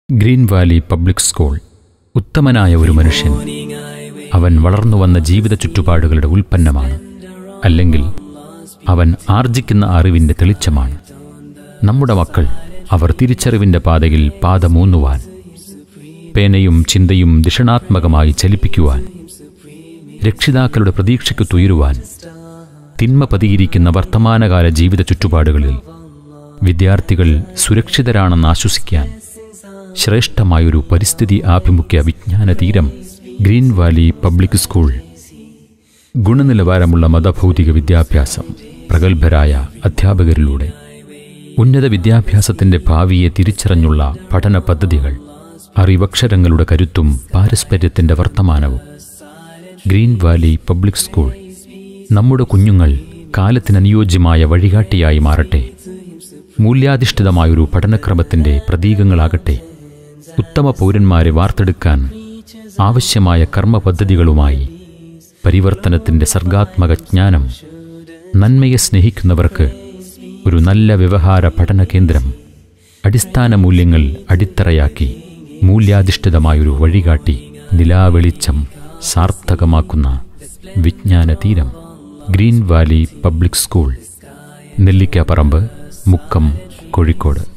green valley public school ഉത്തമനായ ഒരു മനുഷ്യൻ അവൻ വളർന്നു വന്ന ജീവിത ചുറ്റുപാടുകളുടെ ഉൽപ്പന്നമാണ് അല്ലെങ്കിൽ അവൻ ആർജിക്കുന്ന അറിവിൻ്റെ തെളിച്ചമാണ് നമ്മുടെ മക്കൾ അവർ തിരിച്ചറിവിൻ്റെ പാതയിൽ പാദമൂന്നുവാൻ പേനയും ചിന്തയും ദിഷണാത്മകമായി ചലിപ്പിക്കുവാൻ രക്ഷിതാക്കളുടെ പ്രതീക്ഷയ്ക്ക് തുയരുവാൻ തിന്മ പതിയിരിക്കുന്ന വർത്തമാനകാല ജീവിത ചുറ്റുപാടുകളിൽ വിദ്യാർത്ഥികൾ സുരക്ഷിതരാണെന്ന് ആശ്വസിക്കാൻ ശ്രേഷ്ഠമായൊരു പരിസ്ഥിതി ആഭിമുഖ്യ വിജ്ഞാന തീരം ഗ്രീൻ വാലി പബ്ലിക് സ്കൂൾ ഗുണനിലവാരമുള്ള മതഭൗതിക വിദ്യാഭ്യാസം പ്രഗത്ഭരായ അധ്യാപകരിലൂടെ ഉന്നത വിദ്യാഭ്യാസത്തിന്റെ ഭാവിയെ തിരിച്ചറിഞ്ഞുള്ള പഠന പദ്ധതികൾ അറിവക്ഷരങ്ങളുടെ കരുത്തും പാരസ്പര്യത്തിന്റെ വർത്തമാനവും ഗ്രീൻ വാലി പബ്ലിക് സ്കൂൾ നമ്മുടെ കുഞ്ഞുങ്ങൾ കാലത്തിനനുയോജ്യമായ വഴികാട്ടിയായി മാറട്ടെ മൂല്യാധിഷ്ഠിതമായൊരു പഠനക്രമത്തിന്റെ പ്രതീകങ്ങളാകട്ടെ ഉത്തമ പൗരന്മാരെ വാർത്തെടുക്കാൻ ആവശ്യമായ കർമ്മ പദ്ധതികളുമായി പരിവർത്തനത്തിന്റെ സർഗാത്മക ജ്ഞാനം നന്മയെ സ്നേഹിക്കുന്നവർക്ക് ഒരു നല്ല വ്യവഹാര പഠന കേന്ദ്രം അടിസ്ഥാന മൂല്യങ്ങൾ അടിത്തറയാക്കി മൂല്യാധിഷ്ഠിതമായൊരു വഴികാട്ടി നിലാവെളിച്ചം സാർത്ഥകമാക്കുന്ന വിജ്ഞാന തീരം green valley public school Nellikkaparamba Mukkam Kozhikode